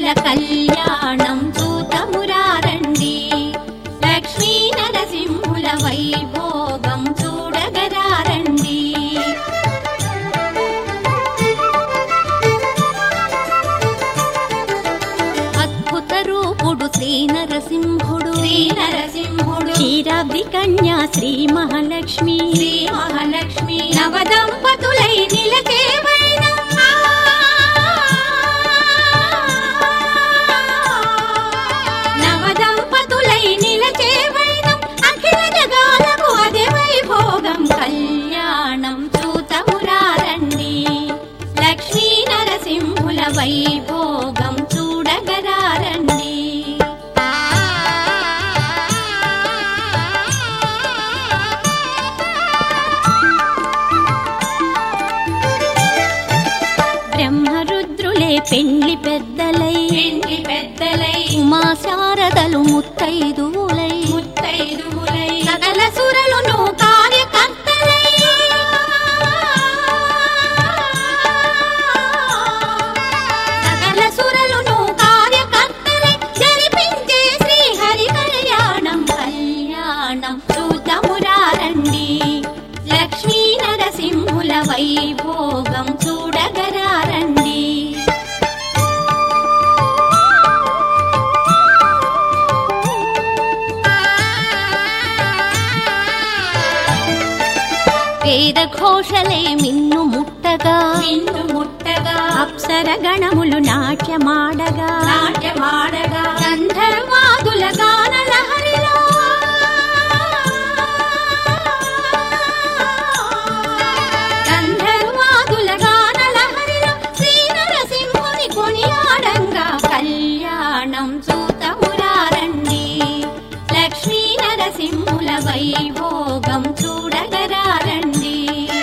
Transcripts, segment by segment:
నరసింహుల కళ్యాణం చూతమురారండి లక్ష్మీ నరసింహుల వైభోగం చూడగరారండి అద్భుత రూపుడు శ్రీ నరసింహుడు శ్రీ నరసింహుడు క్షీరాబ్ది కన్యా శ్రీ మహాలక్ష్మి శ్రీ మహాలక్ష్మి నవదంపతులై నిలచే వైనం. నవదంపతులై నిలచే వైనం. అఖిల జగాలకు అదే వైభోగం కళ్యాణం చూతమురారండి లక్ష్మీ నరసింహుల వైభోగం చూడగరారండి బ్రహ్మరుద్రులే పెండ్లి పెద్దలై పెండ్లి పెద్దలై ఉమా శారదలు ముత్తైదువులై ముత్తైదువులై సకల సురలును కార్యకర్తలై సకల సురలును కార్యకర్తలై జరిపించే శ్రీ హరి కళ్యాణం కళ్యాణం చూతమురారండి లక్ష్మీ నరసింహుల వైభోగం చూడగరారండి వేద ఘోషలే మిన్ను ముట్టగా మిన్ను ముట్టగా అప్సర గణములు నాట్యమాడగా నాట్యమాడగా గంధర్వాదుల గాన లహరిలో గంధర్వాదుల గాన లహరిలో శ్రీ నరసింహుని కొనియాడంగా కళ్యాణం చూతమురారండి లక్ష్మీ నరసింహుల వైభోగం చూడగరారండి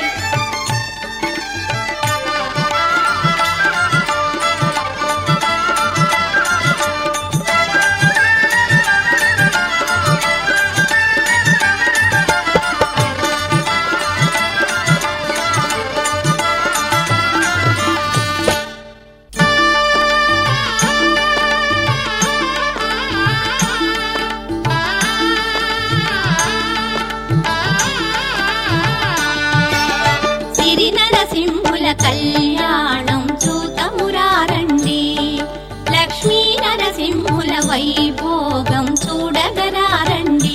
సిరి నరసింహుల కళ్యాణం చూతమురారండి లక్ష్మీ నరసింహుల వైభోగం చూడగరారండి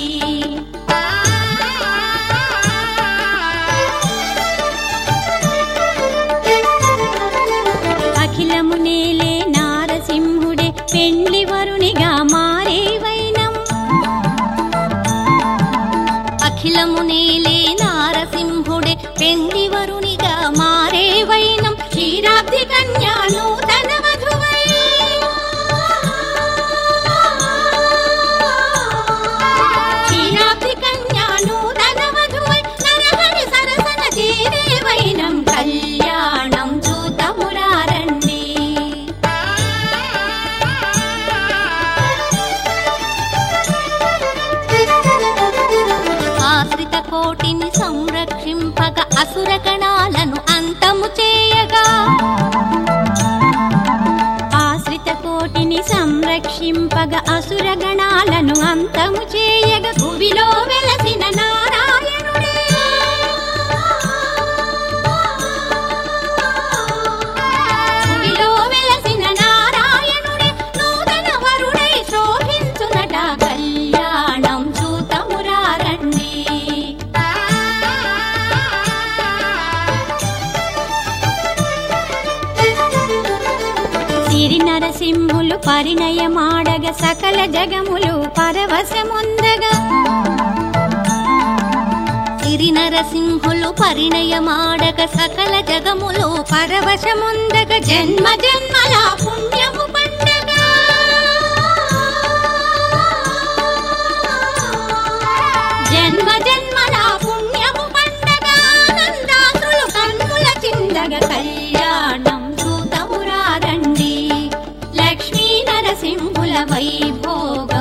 అఖిలము నేలే నారసింహుడే పెండ్లి వరునిగా మారే వైనం అఖిలము నేలే నారసింహుడే పెండి వరునిగా మారే వైనం క్షీరాబ్ది కన్యా నూతన వధువై క్షీరాబ్ది కన్యా నూతన వధువై నరహరి సరసన చేరే వైనం కళ్యాణం చూతమురారండి ఆశ్రిత కోటిని సంరక్షింపక అసుర గణాలను అంతము చేయగా ఆశ్రిత కోటిని సంరక్షింపగ అసుర గణాలను అంతము చేయగ భువిలో వెలసిన నారాయణుడే భువిలో వెలసిన నారాయణుడే నూతన వరుడై శోభించునట కళ్యాణం చూతమురారండి సిరి నరసింహులు పరిణయమాడగ సకల జగములు పరవశముందగా సిరి నరసింహులు పరిణయమాడగ సకల జగములు పరవశముందగ జన్మ జన్మల పుణ్యము పండగ జన్మ జన్మల పుణ్యము పండగ ఆనందాసులు కన్నుల చిందగ కళ్యాణం చూతమురారండి లక్ష్మీ నరసింహుల వైభోగ